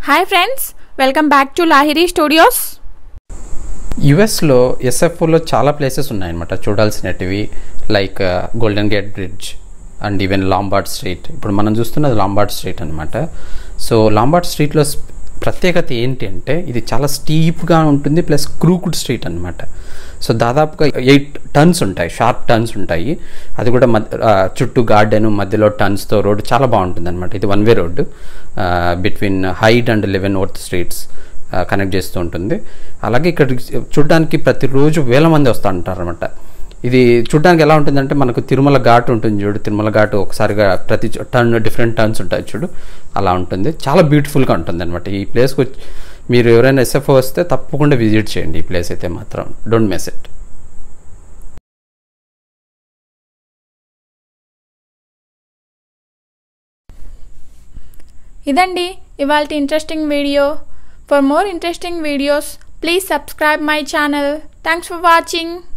hi friends welcome back to Lahiri studios యుఎస్లో ఎస్ఎఫ్ఓలో చాలా ప్లేసెస్ ఉన్నాయన్నమాట చూడాల్సినటివి like Golden Gate Bridge and even Lombard Street ఇప్పుడు మనం చూస్తున్నది లాంబార్డ్ స్ట్రీట్ అనమాట సో లాంబార్డ్ స్ట్రీట్లో స్- ప్రత్యేకత ఏంటి అంటే ఇది చాలా స్టీప్గా ఉంటుంది ప్లస్ క్రూకుడ్ స్ట్రీట్ అనమాట సో దాదాపుగా ఎయిట్ టర్న్స్ ఉంటాయి షార్ప్ టర్న్స్ ఉంటాయి అది కూడా మధ్య ఆ, చుట్టూ గార్డెన్ మధ్యలో టర్న్స్తో రోడ్డు చాలా బాగుంటుంది అనమాట ఇది one way road between Hyde and Leavenworth streets connect చేస్తూ ఉంటుంది అలాగే ఇక్కడ చూడడానికి ప్రతిరోజు వేల మంది వస్తూ ఉంటారు అనమాట ఇది చూడడానికి ఎలా ఉంటుందంటే మనకు తిరుమల ఘాట్ ఉంటుంది చూడు తిరుమల ఘాట్ ఒకసారిగా ప్రతి టర్న్ డిఫరెంట్ టర్న్స్ ఉంటాయి చూడు అలా ఉంటుంది చాలా బ్యూటిఫుల్గా ఉంటుంది అనమాట ఈ ప్లేస్కి వచ్చి మీరు ఎవరైనా ఎస్ఎఫ్ఓ వస్తే తప్పకుండా విజిట్ చేయండి ఈ ప్లేస్ అయితే మాత్రం డోంట్ మిస్ ఇట్ ఇదండి ఇవాళ interesting video for more interesting videos please subscribe my channel thanks for watching